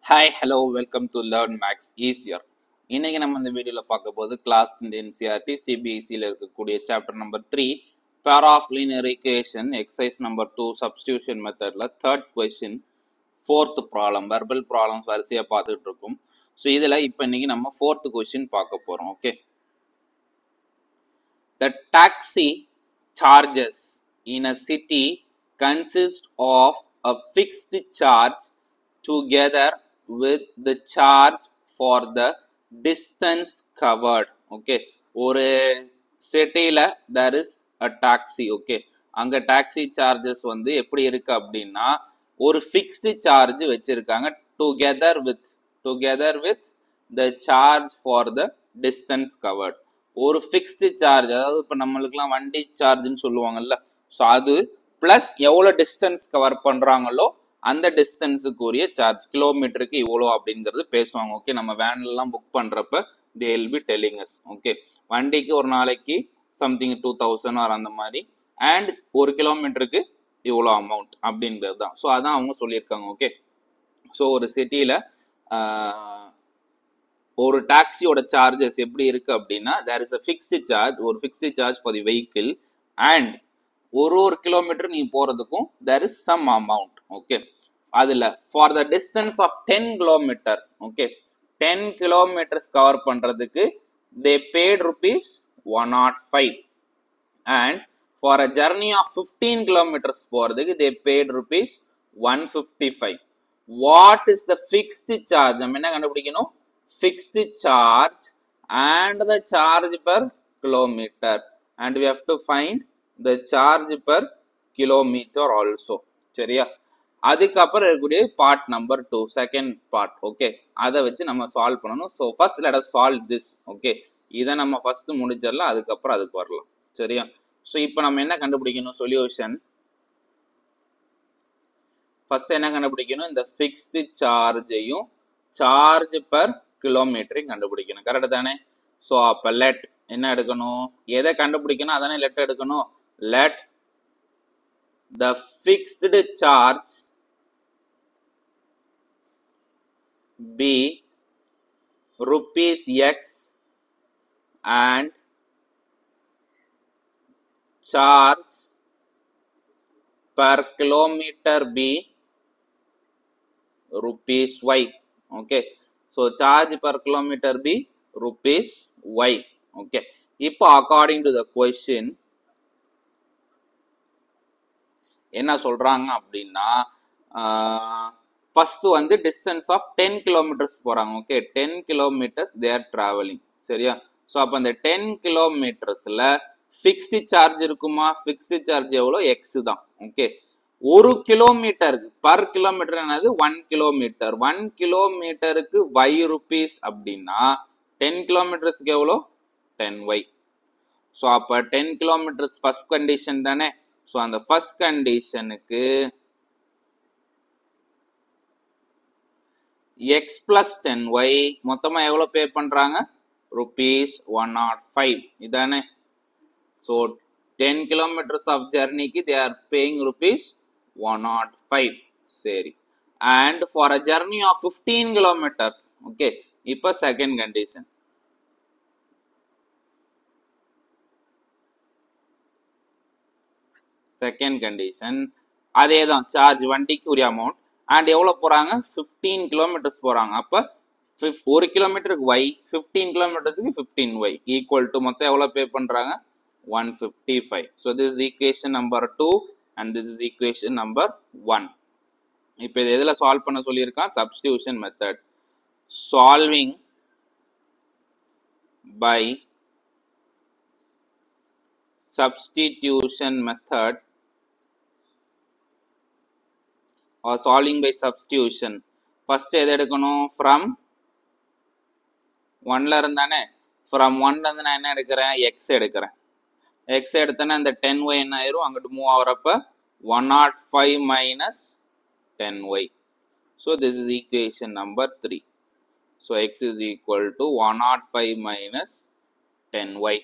Hi hello welcome to Learn maths Easier இன்னைக்கு நம்ம இந்த வீடியோவில் பார்க்க போது கிளாஸ் என்சிஆர்டி சிபிஎஸ்சியில் இருக்கக்கூடிய chapter number three pair of linear equation exercise number two substitution மெத்தடில் third question fourth problem verbal problems வரிசையாக பார்த்துட்டு இருக்கோம் ஸோ இதில் இப்போ இன்னைக்கு நம்ம ஃபோர்த் கொஸ்டின் பார்க்க போகிறோம் okay The taxi charges in a city consist of a fixed charge together with the charge for the distance covered. Okay. ஒரு சிட்டியில் there is a taxi. Okay. அங்கே டாக்ஸி சார்ஜஸ் வந்து எப்படி இருக்கு அப்படின்னா ஒரு ஃபிக்ஸ்டு சார்ஜ் வச்சிருக்காங்க together with together with the charge for the distance covered ஒரு ஃபிக்ஸ்டு சார்ஜ் அதாவது இப்போ நம்மளுக்குலாம் வண்டி சார்ஜ்னு சொல்லுவாங்கல்ல ஸோ அது ப்ளஸ் எவ்வளோ டிஸ்டன்ஸ் கவர் பண்ணுறாங்களோ அந்த டிஸ்டன்ஸுக்குரிய சார்ஜ் கிலோமீட்டருக்கு இவ்வளோ அப்படிங்கிறது பேசுவாங்க ஓகே நம்ம வேன்லலாம் புக் பண்ணுறப்ப they will be telling us okay வண்டிக்கு ஒரு நாளைக்கு சம்திங் டூ தௌசண்ட் ஆர் அந்த மாதிரி அண்ட் ஒரு கிலோமீட்டருக்கு இவ்வளோ அமௌண்ட் அப்படிங்கிறது தான் ஸோ அதான் அவங்க சொல்லியிருக்காங்க ஓகே ஸோ ஒரு சிட்டியில் ஒரு டாக்ஸியோட சார்ஜஸ் எப்படி இருக்கு அப்படின்னா there is a fixed charge ஒரு fixed charge for the vehicle and ஒரு ஒரு கிலோமீட்டர் நீ போகிறதுக்கும் there is some amount okay அதில் for the distance of ten kilometres okay ten kilometres cover பண்ணுறதுக்கு they paid rupees one nought five and for a journey of fifteen kilometres போகிறதுக்கு they paid rupees one fifty five what is the fixed charge நம்ம என்ன கண்டுபிடிக்கணும் fixed charge and the charge per kilometer and we have to find the charge per kilometer also சரியா அதுக்கப்புறம் இருக்கக்கூடிய part number two second part okay அதை வச்சு நம்ம solve பண்ணணும் so first let us solve this okay இதை நம்ம first முடிச்சிடலாம் அதுக்கப்புறம் அதுக்கு வரலாம் சரியா ஸோ இப்போ நம்ம என்ன கண்டுபிடிக்கணும் சொல்யூஷன் ஃபர்ஸ்ட் என்ன கண்டுபிடிக்கணும் இந்த ஃபிக்ஸ்டு சார்ஜையும் சார்ஜ் பர் கிலோமீட்டரையும் கண்டுபிடிக்கணும் கரெக்டு தானே ஸோ அப்போ லெட் என்ன எடுக்கணும் எதை கண்டுபிடிக்கணும் அதானே லெட் எடுக்கணும் let the fixed charge be rupees x and charge per kilometer be rupees y okay so charge per kilometer be rupees y okay இப்போ according to the question என்ன சொல்றாங்க அப்படின்னா ஃபர்ஸ்ட் வந்து டிஸ்டன்ஸ் ஆஃப் டென் கிலோமீட்டர்ஸ் போறாங்க okay ten kilometres they're travelling சரியா so அப்போ அந்த ten கிலோமீட்டர்ஸ்ல ஃபிக்ஸ்டு சார்ஜ் இருக்குமா ஃபிக்ஸ்டு சார்ஜ் எவ்வளோ எக்ஸ் தான் ஓகே ஒரு கிலோமீட்டருக்கு பர் கிலோமீட்டர் என்னது ஒன் கிலோமீட்டர் ஒன் கிலோமீட்டருக்கு வை ருபீஸ் அப்படின்னா டென் கிலோமீட்டர்ஸ்க்கு எவ்வளோ டென் ஒய் ஸோ அப்போ டென் கிலோமீட்டர்ஸ் ஃபர்ஸ்ட் கண்டிஷன் தானே ஸோ அந்த ஃபர்ஸ்ட் கண்டிஷனுக்கு எக்ஸ் பிளஸ் டென் ஒய் மொத்தமாக எவ்வளோ பே பண்ணுறாங்க ருபீஸ் ஒன் நாட் ஃபைவ் இதானே ஸோ டென் கிலோமீட்டர்ஸ் ஆஃப் ஜர்னிக்கு they are paying rupees one nought five சரி and for a journey of fifteen kilometres okay இப்போ செகண்ட் கண்டிஷன் செகண்ட் கண்டிஷன் அதே தான் charge வண்டிக்கு உரிய அமௌண்ட் அண்ட் எவ்வளோ போகிறாங்க ஃபிஃப்டீன் கிலோமீட்டர்ஸ் போகிறாங்க அப்போ ஃபிஃப் ஒரு கிலோமீட்டருக்கு ஒய் ஃபிஃப்டீன் கிலோமீட்டர்ஸுக்கு ஃபிஃப்டீன் ஒய் ஈக்குவல் டு மொத்தம் எவ்வளோ பே பண்ணுறாங்க 155 so this is equation number 2 and this is equation number 1 இப்போ இது எதில் சால்வ் பண்ண சொல்லியிருக்கான் substitution method solving by substitution method or solving by substitution first எது எடுக்கணும் from 1ல இருந்தானே from 1ல இருந்து நான் என்ன எடுக்கிறேன் x எடுக்கிறேன் எக்ஸ் எடுத்தேன்னா இந்த டென் ஒய் என்ன ஆயிரும் அங்கிட்டு மூவ் ஆகிறப்ப one nought five minus ten y so this is equation number three so x is equal to one nought five minus ten y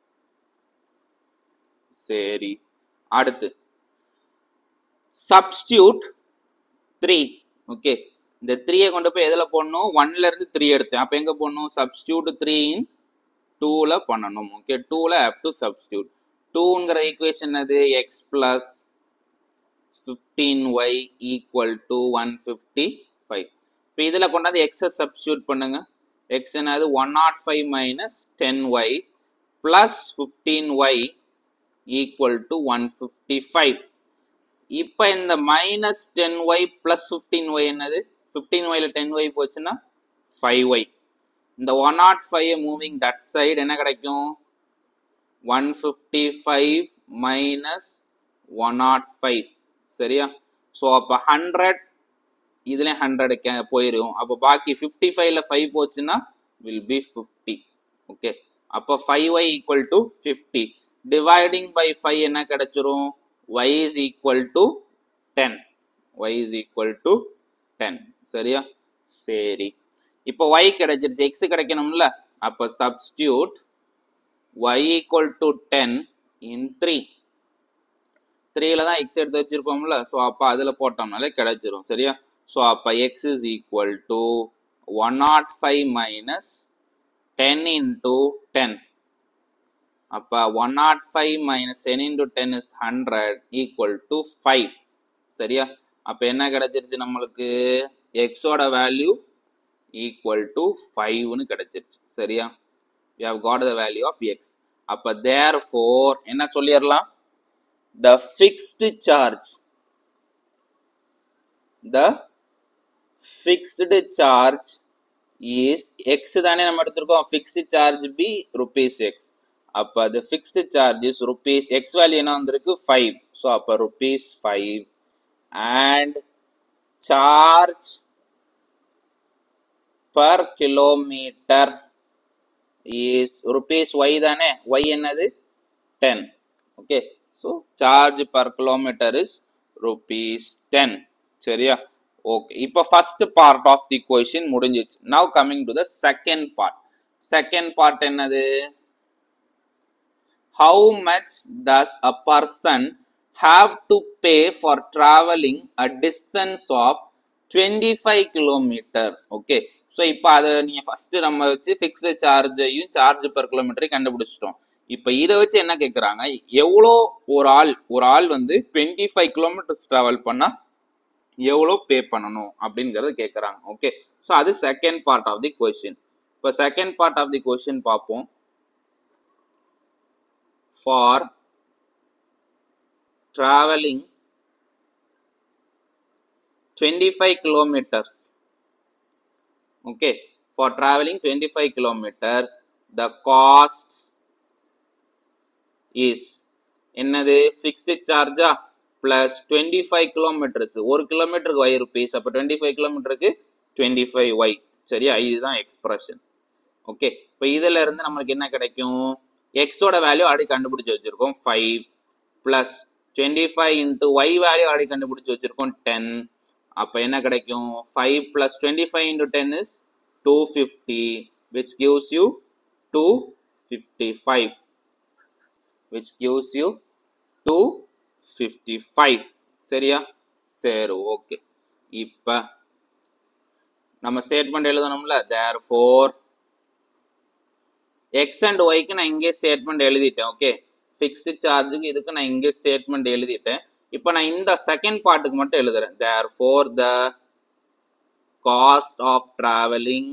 சரி அடுத்து substitute 3 okay இந்த த்ரீயை கொண்டு போய் எதில் போடணும் ஒன்ல இருந்து த்ரீ எடுத்தேன் அப்போ எங்கே போடணும் சப்ஸ்டியூட் த்ரீ இன் டூவில் பண்ணணும் ஓகே டூவில் ஹேவ் டு சப்ஸ்டியூட் டூங்கிற ஈக்குவேஷன் அது x plus fifteen y equal to one fifty five இப்போ இதில் கொண்டாந்து எக்ஸை சப்ஸ்டியூட் பண்ணுங்க எக்ஸ் என்னது one nought five minus ten y plus fifteen y equal to one fifty five இப்போ இந்த minus ten y plus fifteen y என்னது fifteen ஒய்ல டென் ஒய் போச்சுன்னா ஃபைவ் ஒய் இந்த one nought five moving that side என்ன கிடைக்கும் one fifty five minus one nought five சரியா so அப்போ ஹண்ட்ரட் இதுலேயும் ஹண்ட்ரட் கே போயிடும் அப்போ பாக்கி ஃபிஃப்டி ஃபைவ்ல ஃபைவ் போச்சுன்னா வில் பி ஃபிஃப்டி ஓகே அப்போ five y equal to fifty dividing by five என்ன கிடைச்சிரும் y is equal to ten y is equal to ten சரியா சரி இப்போ ஒய் கிடைச்சிருச்சு எக்ஸ் கிடைக்கணும்ல அப்போ substitute y equal to ten in three த்ரீல தான் எக்ஸ் எடுத்து வச்சிருப்போம்ல ஸோ அப்போ அதில் போட்டோம்னாலே கிடைச்சிரும் சரியா ஸோ அப்போ x is equal to one nought five minus ten into ten அப்போ one nought five minus ten into ten is hundred equal to five சரியா அப்போ என்ன கிடைச்சிருச்சு நம்மளுக்கு எக்ஸோட வேல்யூ ஈக்குவல் டு ஃபைவ்னு கிடைச்சிருச்சு சரியா we have got the value of x அப்போ தேர் ஃபோர் என்ன சொல்லிடலாம் the fixed charge the fixed charge is x தானே நம்ம எடுத்திருக்கோம் fixed charge be rupees x அப்போ அது fixed charge is rupees x value என்ன வந்திருக்கு ஃபைவ் ஸோ அப்போ rupees five and charge per kilometre is rupees y தானே ஒய் என்னது ten okay so charge per kilometre is rupees ten சரியா okay இப்போ first part of the question முடிஞ்சிச்சு now coming to the second part second part என்னது how much does a person have to pay for travelling a distance of twenty five kilometres okay so இப்போ அதை நீங்கள் first நம்ம வச்சு fixed சார்ஜையும் charge per கிலோமீட்டரையும் கண்டுபிடிச்சிட்டோம் இப்போ இதை வச்சு என்ன கேட்குறாங்க எவ்வளோ ஒரு ஆள் ஒரு ஆள் வந்து டுவெண்ட்டி ஃபைவ் கிலோமீட்டர்ஸ் ட்ராவல் பண்ணால் எவ்வளோ பே பண்ணணும் அப்படிங்கிறத கேட்குறாங்க ஓகே ஸோ அது second part of the question இப்போ second part of the question பார்ப்போம் for travelling twenty five kilometres okay for traveling 25 kilometers the cost is என்னது ஃபிக்ஸ்டு சார்ஜா ப்ளஸ் டுவெண்ட்டி ஃபைவ் கிலோமீட்டர்ஸ் ஒரு கிலோமீட்டருக்கு ஒய் ருபீஸ் அப்போ twenty five கிலோமீட்டருக்கு twenty five y சரியா இதுதான் எக்ஸ்பிரஷன் ஓகே இப்போ இதில் இருந்து நம்மளுக்கு என்ன கிடைக்கும் எக்ஸோட வேல்யூ ஆல்ரெடி கண்டுபிடிச்சி வச்சிருக்கோம் five plus twenty five into y value already கண்டுபிடிச்சி வச்சிருக்கோம் டென் அப்போ என்ன கிடைக்கும் five plus twenty five into ten is two fifty which gives you two fifty five which gives you two fifty five சரியா சரி okay இப்போ நம்ம statement எழுதணும்ல தேர் ஃபோர் எக்ஸ் அண்ட் ஒய்க்கு நான் இங்கே ஸ்டேட்மெண்ட் எழுதிட்டேன் ஓகே ஃபிக்ஸ்டு சார்ஜுக்கு இதுக்கு நான் இங்கே ஸ்டேட்மெண்ட் எழுதிட்டேன் இப்போ நான் இந்த செகண்ட் பார்ட்டுக்கு மட்டும் எழுதுறேன் therefore the cost of travelling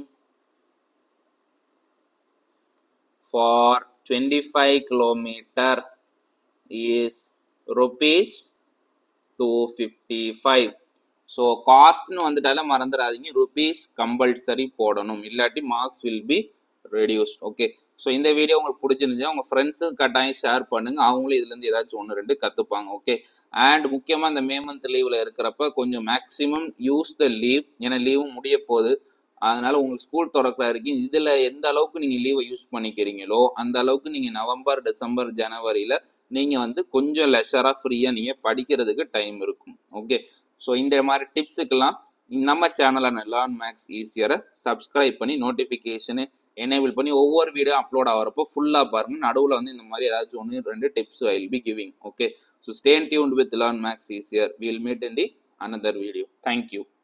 for twenty five kilometre is rupees two fifty five so காஸ்ட்னு வந்துட்டாலே மறந்துடாதீங்க ருபீஸ் கம்பல்சரி போடணும் இல்லாட்டி marks will be reduced okay so இந்த வீடியோ உங்களுக்கு பிடிச்சிருந்துச்சா உங்கள் ஃப்ரெண்ட்ஸுக்கு கட்டாயம் ஷேர் பண்ணுங்க அவங்களும் இதுலேருந்து ஏதாச்சும் ஒன்று ரெண்டு கற்றுப்பாங்க ஓகே அண்ட் முக்கியமாக இந்த மே மந்த் லீவில் இருக்கிறப்ப கொஞ்சம் மேக்ஸிமம் யூஸ் த லீவ் ஏன்னா லீவும் முடிய போகுது அதனால உங்களுக்கு ஸ்கூல் திறக்கிற வரைக்கும் இதில் எந்த அளவுக்கு நீங்கள் லீவை யூஸ் பண்ணிக்கிறீங்களோ அந்த அளவுக்கு நீங்கள் நவம்பர் டிசம்பர் ஜனவரியில் நீங்கள் வந்து கொஞ்சம் லெஷராக ஃப்ரீயாக நீங்கள் படிக்கிறதுக்கு டைம் இருக்கும் ஓகே ஸோ இந்த மாதிரி டிப்ஸுக்கெல்லாம் நம்ம சேனலை லேர்ன் மேக்ஸ் ஈஸியரை சப்ஸ்கிரைப் பண்ணி நோட்டிஃபிகேஷனு எனேபிள் பண்ணி ஒவ்வொரு வீடியோ அப்லோட் ஆகிறப்போ ஃபுல்லாக பாருங்க நடுவில் வந்து இந்த மாதிரி ஏதாச்சும் ஒன்று ரெண்டு tips I will be giving okay so stay tuned with learn maths easier will meet in the another video thank you